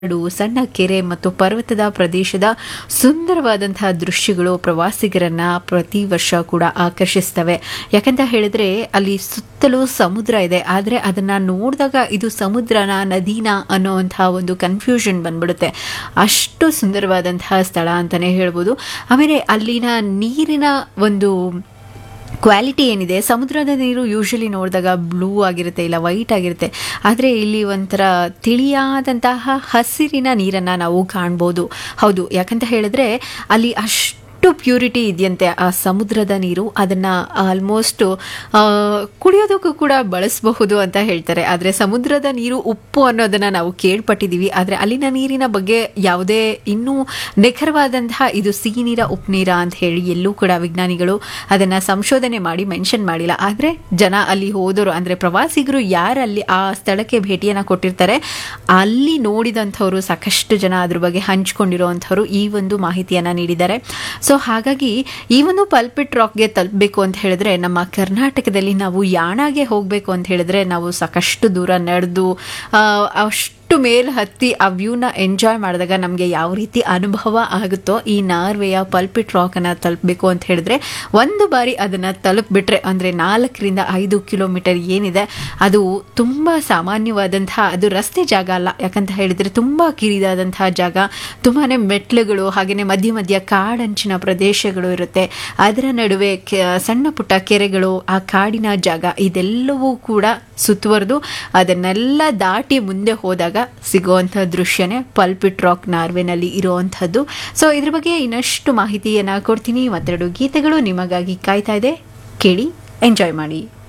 ಕಾಡು ಸಣ್ಣ ಕೆರೆ ಮತ್ತು ಪರ್ವತದ ಪ್ರದೇಶದ ಸುಂದರವಾದಂತಹ ದೃಶ್ಯಗಳು ಪ್ರವಾಸಿಗರನ್ನ ಪ್ರತಿ ವರ್ಷ ಕೂಡ ಆಕರ್ಷಿಸ್ತವೆ ಯಾಕಂತ ಹೇಳಿದ್ರೆ ಅಲ್ಲಿ ಸುತ್ತಲೂ ಸಮುದ್ರ ಇದೆ ಆದರೆ ಅದನ್ನ ನೋಡಿದಾಗ ಇದು ಸಮುದ್ರನ ನದಿನ ಅನ್ನೋವಂತಹ ಒಂದು ಕನ್ಫ್ಯೂಷನ್ ಬಂದ್ಬಿಡುತ್ತೆ ಅಷ್ಟು ಸುಂದರವಾದಂತಹ ಸ್ಥಳ ಅಂತಾನೆ ಹೇಳ್ಬೋದು ಆಮೇಲೆ ಅಲ್ಲಿನ ನೀರಿನ ಒಂದು ಕ್ವಾಲಿಟಿ ಏನಿದೆ ಸಮುದ್ರದ ನೀರು ಯೂಶಲಿ ನೋಡಿದಾಗ ಬ್ಲೂ ಆಗಿರುತ್ತೆ ಇಲ್ಲ ವೈಟ್ ಆಗಿರುತ್ತೆ ಆದರೆ ಇಲ್ಲಿ ಒಂಥರ ತಿಳಿಯಾದಂತಹ ಹಸಿರಿನ ನೀರನ್ನು ನಾವು ಕಾಣ್ಬೋದು ಹೌದು ಯಾಕಂತ ಹೇಳಿದ್ರೆ ಅಲ್ಲಿ ಅಷ್ಟು ಪ್ಯೂರಿಟಿ ಇದೆಯಂತೆ ಆ ಸಮುದ್ರದ ನೀರು ಅದನ್ನು ಆಲ್ಮೋಸ್ಟ್ ಕುಡಿಯೋದಕ್ಕೂ ಕೂಡ ಬಳಸಬಹುದು ಅಂತ ಹೇಳ್ತಾರೆ ಆದರೆ ಸಮುದ್ರದ ನೀರು ಉಪ್ಪು ಅನ್ನೋದನ್ನು ನಾವು ಕೇಳ್ಪಟ್ಟಿದ್ದೀವಿ ಆದರೆ ಅಲ್ಲಿನ ನೀರಿನ ಬಗ್ಗೆ ಯಾವುದೇ ಇನ್ನೂ ನಿಖರವಾದಂತಹ ಇದು ಸಿಹಿ ನೀರ ಉಪ್ಪು ನೀರ ಅಂತ ಹೇಳಿ ಎಲ್ಲೂ ಕೂಡ ವಿಜ್ಞಾನಿಗಳು ಅದನ್ನು ಸಂಶೋಧನೆ ಮಾಡಿ ಮೆನ್ಷನ್ ಮಾಡಿಲ್ಲ ಆದರೆ ಜನ ಅಲ್ಲಿ ಹೋದವರು ಅಂದರೆ ಪ್ರವಾಸಿಗರು ಯಾರಲ್ಲಿ ಆ ಸ್ಥಳಕ್ಕೆ ಭೇಟಿಯನ್ನು ಕೊಟ್ಟಿರ್ತಾರೆ ಅಲ್ಲಿ ನೋಡಿದಂಥವ್ರು ಸಾಕಷ್ಟು ಜನ ಅದ್ರ ಬಗ್ಗೆ ಹಂಚ್ಕೊಂಡಿರುವಂಥವ್ರು ಈ ಒಂದು ಮಾಹಿತಿಯನ್ನು ನೀಡಿದ್ದಾರೆ ಸೊ ಹಾಗಾಗಿ ಈ ಒಂದು ಪಲ್ಪಿಟ್ ರಾಕ್ಗೆ ತಲುಪಬೇಕು ಅಂತ ಹೇಳಿದ್ರೆ ನಮ್ಮ ಕರ್ನಾಟಕದಲ್ಲಿ ನಾವು ಯಾಣಾಗೆ ಹೋಗಬೇಕು ಅಂತ ಹೇಳಿದ್ರೆ ನಾವು ಸಾಕಷ್ಟು ದೂರ ನಡೆದು ಅಷ್ಟು ಮೇಲ್ ಹತ್ತಿ ಆ ವ್ಯೂನ ಎಂಜಾಯ್ ಮಾಡಿದಾಗ ನಮಗೆ ಯಾವ ರೀತಿ ಅನುಭವ ಆಗುತ್ತೋ ಈ ನಾರ್ವೆಯ ಪಲ್ಪಿಟ್ ರಾಕನ್ನು ತಲುಪಬೇಕು ಅಂತ ಹೇಳಿದ್ರೆ ಒಂದು ಬಾರಿ ಅದನ್ನು ತಲುಪಿಬಿಟ್ರೆ ಅಂದರೆ ನಾಲ್ಕರಿಂದ ಐದು ಕಿಲೋಮೀಟರ್ ಏನಿದೆ ಅದು ತುಂಬ ಸಾಮಾನ್ಯವಾದಂತಹ ಅದು ರಸ್ತೆ ಜಾಗ ಅಲ್ಲ ಯಾಕಂತ ಹೇಳಿದರೆ ತುಂಬ ಕಿರಿದಾದಂತಹ ಜಾಗ ತುಂಬಾ ಮೆಟ್ಲುಗಳು ಹಾಗೆಯೇ ಮಧ್ಯ ಮಧ್ಯ ಕಾಡಂಚಿನ ಪ್ರದೇಶಗಳು ಇರುತ್ತೆ ಅದರ ನಡುವೆ ಸಣ್ಣ ಪುಟ್ಟ ಕೆರೆಗಳು ಆ ಕಾಡಿನ ಜಾಗ ಇದೆಲ್ಲವೂ ಕೂಡ ಸುತ್ತುವರೆದು ಅದನ್ನೆಲ್ಲ ದಾಟಿ ಮುಂದೆ ಹೋದಾಗ ಸಿಗುವಂಥ ದೃಶ್ಯನೇ ಪಲ್ಪಿಟ್ ರಾಕ್ ನಾರ್ವೆನಲ್ಲಿ ಇರುವಂಥದ್ದು ಸೊ ಇದ್ರ ಬಗ್ಗೆ ಇನ್ನಷ್ಟು ಮಾಹಿತಿಯನ್ನು ಕೊಡ್ತೀನಿ ಮತ್ತೆರಡು ಗೀತೆಗಳು ನಿಮಗಾಗಿ ಕಾಯ್ತಾ ಇದೆ ಕೇಳಿ ಎಂಜಾಯ್ ಮಾಡಿ